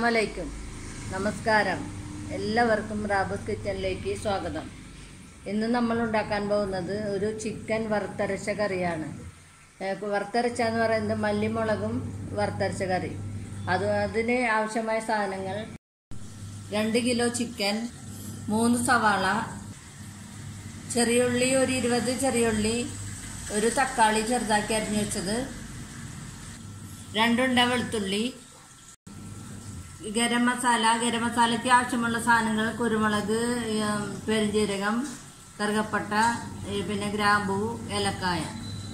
അസ്സലാമലൈക്കും നമസ്കാരം എല്ലാവർക്കും റാബസ് കിച്ചണിലേക്ക് സ്വാഗതം ഇന്ന് നമ്മൾ ഉണ്ടാക്കാൻ പോകുന്നത് ഒരു ചിക്കൻ വറുത്തരച്ച കറിയാണ് ഏഹ് വറുത്തരച്ച എന്ന് പറയുന്നത് മല്ലിമുളകും വറുത്തരച്ച കറി അത് അതിന് ആവശ്യമായ സാധനങ്ങൾ രണ്ട് കിലോ ചിക്കൻ മൂന്ന് സവാള ചെറിയുള്ളി ഒരു ഇരുപത് ചെറിയുള്ളി ഒരു തക്കാളി ചെറുതാക്കി അരിഞ്ഞു വെച്ചത് രണ്ടുണ്ട വെളുത്തുള്ളി ഗരം മസാല ഗരം മസാലയ്ക്ക് ആവശ്യമുള്ള സാധനങ്ങൾ കുരുമുളക് ഉം, പെരുംജീരകം കറുകപ്പട്ട ഈ പിന്നെ ഗ്രാമ്പൂ ഏലക്കായ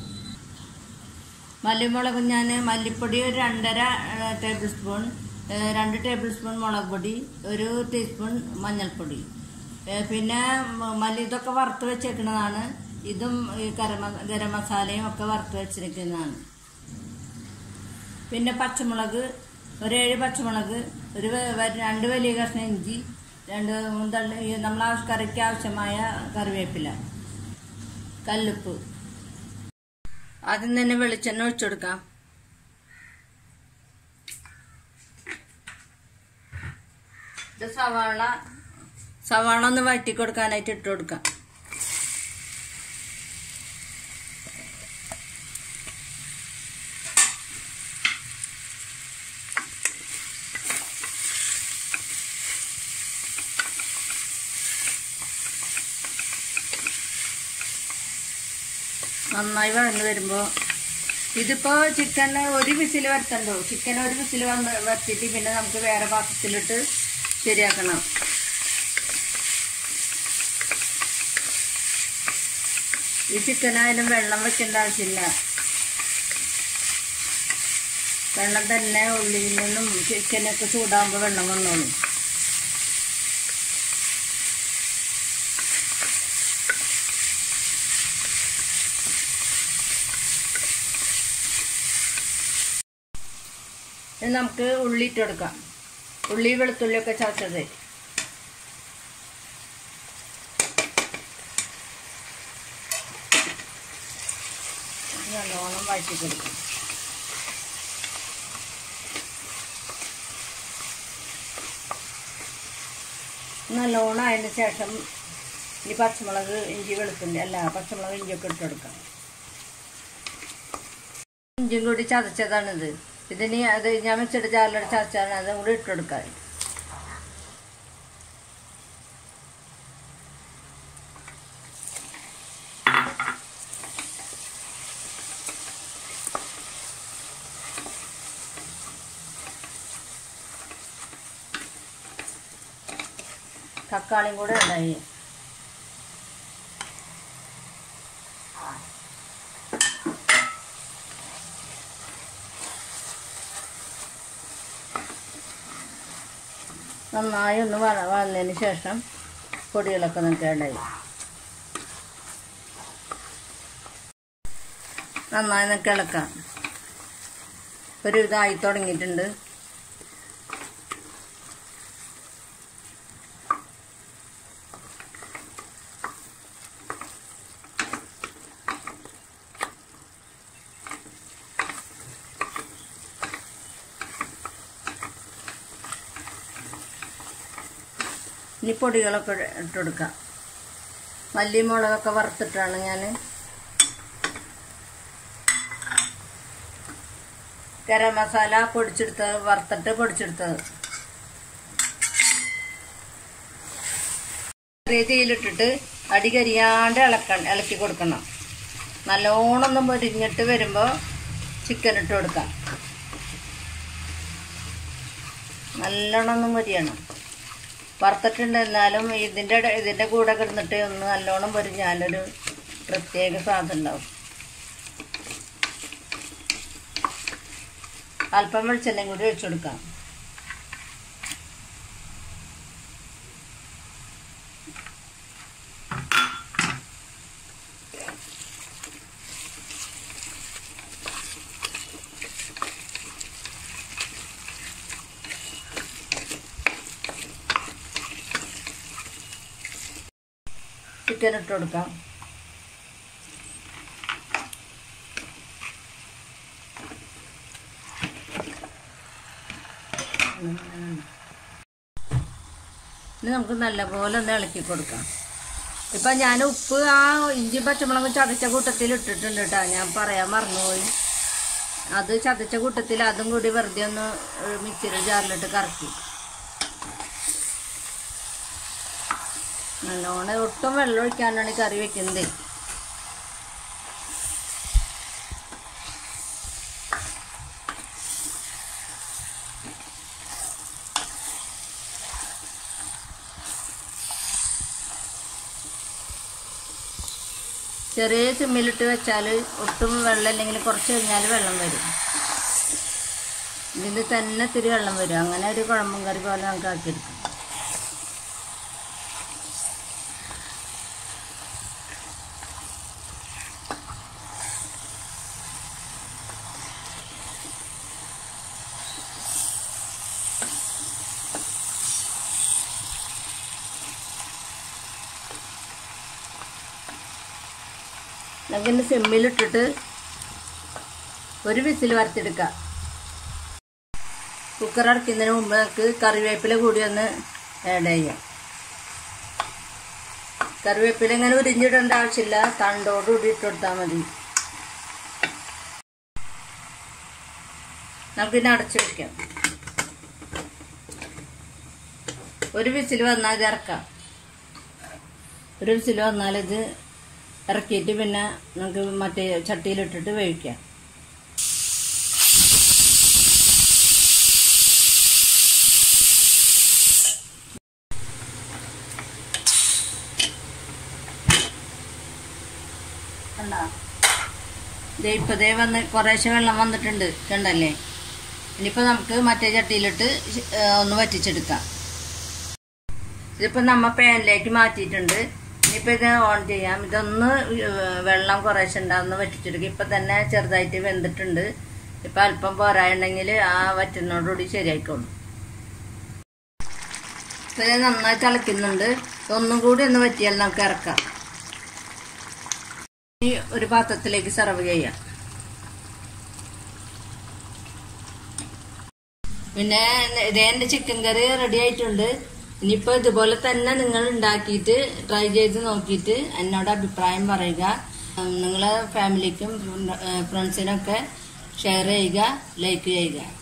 മല്ലിമുളക് ഞാൻ മല്ലിപ്പൊടി ഒരു രണ്ടര ഏഹ്, ടേബിൾ സ്പൂൺ ഏഹ്, രണ്ട് ടേബിൾ സ്പൂൺ മുളക് പൊടി ഒരു ടീസ്പൂൺ മഞ്ഞൾപ്പൊടി ഏഹ്, പിന്നെ മ- മല്ലി ഇതൊക്കെ വറുത്ത് വെച്ചേക്കുന്നതാണ് ഇതും ഈ ഗരം മ- ഗരം മസാലയും ഒക്കെ വറുത്ത് വെച്ചിരിക്കുന്നതാണ് പിന്നെ പച്ചമുളക് ഒരു ഏഴ് പച്ചമുളക് ഒരു വ- വ- രണ്ട് വലിയ കഷ്ണം ഇഞ്ചി രണ്ട് മൂന്ന് തള്ളി ഈ നമ്മളെ ആവശ്യ- കറിക്ക് ആവശ്യമായ കറിവേപ്പില കല്ലുപ്പ് ആദ്യം തന്നെ വെളിച്ചെണ്ണ ഒഴിച്ചു കൊടുക്കാം ഇത് സവാള സവാള ഒന്ന് വഴറ്റി കൊടുക്കാനായിട്ട് ഇട്ട് കൊടുക്കാം നന്നായി വഴന്നു വരുമ്പോൾ ഇതിപ്പോ ചിക്കൻ ഒരു വിസിൽ വരുത്തണ്ടോ ചിക്കൻ ഒരു വിസിൽ വന്ന് വരുത്തിയിട്ട് പിന്നെ നമുക്ക് വേറെ പാത്രത്തിലിട്ട് ശരിയാക്കണം ഈ ചിക്കനായാലും വെള്ളം വെക്കേണ്ട ആവശ്യമില്ല വെള്ളം തന്നെ ഉള്ളിയിൽ നിന്നും ചിക്കനൊക്കെ ചൂടാകുമ്പോൾ വെള്ളം വന്നോളും ഇനി നമുക്ക് ഉള്ളി ഇട്ട് കൊടുക്കാം ഉള്ളി വെളുത്തുള്ളിയൊക്കെ ചതച്ചത് ഇത് നല്ലോണം വഴറ്റി കൊടുക്കും നല്ലോണം അതിന് ശേഷം ഈ പച്ചമുളക് ഇഞ്ചി വെളുത്തുള്ളി അല്ല പച്ചമുളക് ഇഞ്ചിയൊക്കെ ഇട്ട് കൊടുക്കാം ഇഞ്ചിയും കൂടി ചതച്ചതാണിത് ഇതിന് അത് ഞാൻ വെച്ചിട്ട് ചാറിലോട്ട് ചതച്ചാണ് അതും കൂടി ഇട്ട് കൊടുക്കാൻ തക്കാളിയും കൂടെ ഉണ്ടായി നന്നായി ഒന്ന് വഴ വന്നതിന് ശേഷം പൊടികളൊക്കെ നമുക്ക് ഇടയി നന്നായി നമുക്ക് ഇളക്കാം ഒരു ഇതായി തുടങ്ങിയിട്ടുണ്ട് ഇനി പൊടികളൊക്കെ ഇട്ട് കൊടുക്കാം മല്ലി മുളകൊക്കെ വറുത്തിട്ടാണ് ഞാൻ ഗരം മസാല പൊടിച്ചെടുത്തത് വറുത്തിട്ട് പൊടിച്ചെടുത്തത് ചെറിയ തീയിലിട്ടിട്ട് അടി കരിയാണ്ട് ഇളക്കണം ഇളക്കി കൊടുക്കണം നല്ലോണം ഒന്ന് മുരിഞ്ഞിട്ട് വരുമ്പോൾ ചിക്കൻ ഇട്ട് കൊടുക്കാം നല്ലോണം ഒന്ന് മുരിയണം വറുത്തിട്ടുണ്ട് എന്നാലും ഇതിൻ്റെ ഇട- ഇതിൻ്റെ കൂടെ കിടന്നിട്ട് ഒന്ന് നല്ലോണം പൊരിഞ്ഞാലൊരു പ്രത്യേക സ്വാദം ഉണ്ടാവും അല്പം വെളിച്ചെണ്ണയും കൂടി ഒഴിച്ചു കൊടുക്കാം ചിക്കൻ ഇട്ട് കൊടുക്കാം ഇനി നമുക്ക് നല്ലപോലെ ഒന്ന് ഇളക്കി കൊടുക്കാം ഇപ്പം ഞാൻ ഉപ്പ് ആ ഇഞ്ചി പച്ചമുളകും ചതച്ച കൂട്ടത്തിൽ ഇട്ടിട്ടുണ്ട് കേട്ടോ ഞാൻ പറയാൻ മറന്നുപോയി അത് ചതച്ച കൂട്ടത്തിൽ അതും കൂടി വെറുതെ ഒന്ന് മിക്സിയുടെ ജാറിലിട്ട് കറക്കി നല്ലോണം ഒട്ടും വെള്ളം ഒഴിക്കാനാണ് ഈ കറി വെക്കുന്നത് ചെറിയ സിമ്മിലിട്ട് വെച്ചാൽ ഒട്ടും വെള്ളം ഇല്ലെങ്കിൽ കുറച്ച് കഴിഞ്ഞാൽ വെള്ളം വരും ഇതിൽ തന്നെ ഇത്തിരി വെള്ളം വരും അങ്ങനെ ഒരു കുഴമ്പും കറി പോലെ നമുക്ക് ആക്കിയെടുക്കാം നമുക്കിന്ന് സിമ്മിലിട്ടിട്ട് ഒരു വിസിൽ വറുത്തെടുക്കാം കുക്കർ അടയ്ക്കുന്നതിന് മുമ്പ് നമുക്ക് കറിവേപ്പില കൂടി ഒന്ന് ആഡ് ചെയ്യാം കറിവേപ്പില ഇങ്ങനെ ഉരിഞ്ഞിടേണ്ട ആവശ്യമില്ല തണ്ടോട് കൂടി ഇട്ട് കൊടുത്താൽ മതി നമുക്കിന്നെ അടച്ചു വെക്കാം ഒരു വിസിൽ വന്നാൽ ഇത് ഇറക്കാം ഒരു വിസിൽ വന്നാൽ ഇത് ഇറക്കിയിട്ട് പിന്നെ നമുക്ക് മറ്റേ ചട്ടിയിലിട്ടിട്ട് വേവിക്കാം കണ്ടോ ദേ ഇപ്പൊ ദേ വന്ന് കുറേശ്ശെ വെള്ളം വന്നിട്ടുണ്ട് കണ്ടല്ലേ ഇനിയിപ്പോൾ നമുക്ക് മറ്റേ ചട്ടിയിലിട്ട് ഏ, ഒന്ന് വറ്റിച്ചെടുക്കാം ഇതിപ്പോൾ നമ്മ പാനിലേക്ക് മാറ്റിയിട്ടുണ്ട് ഇനിയിപ്പോൾ ഇത് ഓൺ ചെയ്യാം ഇതൊന്ന് ഏ, വെള്ളം കുറേശ്ശെ ഉണ്ടാവുന്ന വറ്റിച്ചെടുക്കുക ഇപ്പം തന്നെ ചെറുതായിട്ട് വെന്തിട്ടുണ്ട് ഇപ്പം അല്പം പോരായുണ്ടെങ്കിൽ ആ വറ്റുന്നതോടുകൂടി ശരിയായിക്കോളും ഇപ്പം ഇത് നന്നായി തിളയ്ക്കുന്നുണ്ട് ഒന്നും കൂടി ഒന്ന് വറ്റിയാൽ നമുക്ക് ഇറക്കാം ഇനി ഒരു പാത്രത്തിലേക്ക് സെർവ് ചെയ്യാം പിന്നെ ഇതേ എൻ്റെ ചിക്കൻ കറി റെഡി ആയിട്ടുണ്ട് ഇനിയിപ്പോൾ ഇതുപോലെ തന്നെ നിങ്ങൾ ഉണ്ടാക്കിയിട്ട് ട്രൈ ചെയ്ത് നോക്കിയിട്ട് എന്നോട് അഭിപ്രായം പറയുക ഉം, നിങ്ങളെ ഫാമിലിക്കും ഫ്രണ്ട്സിനൊക്കെ ഷെയർ ചെയ്യുക ലൈക്ക് ചെയ്യുക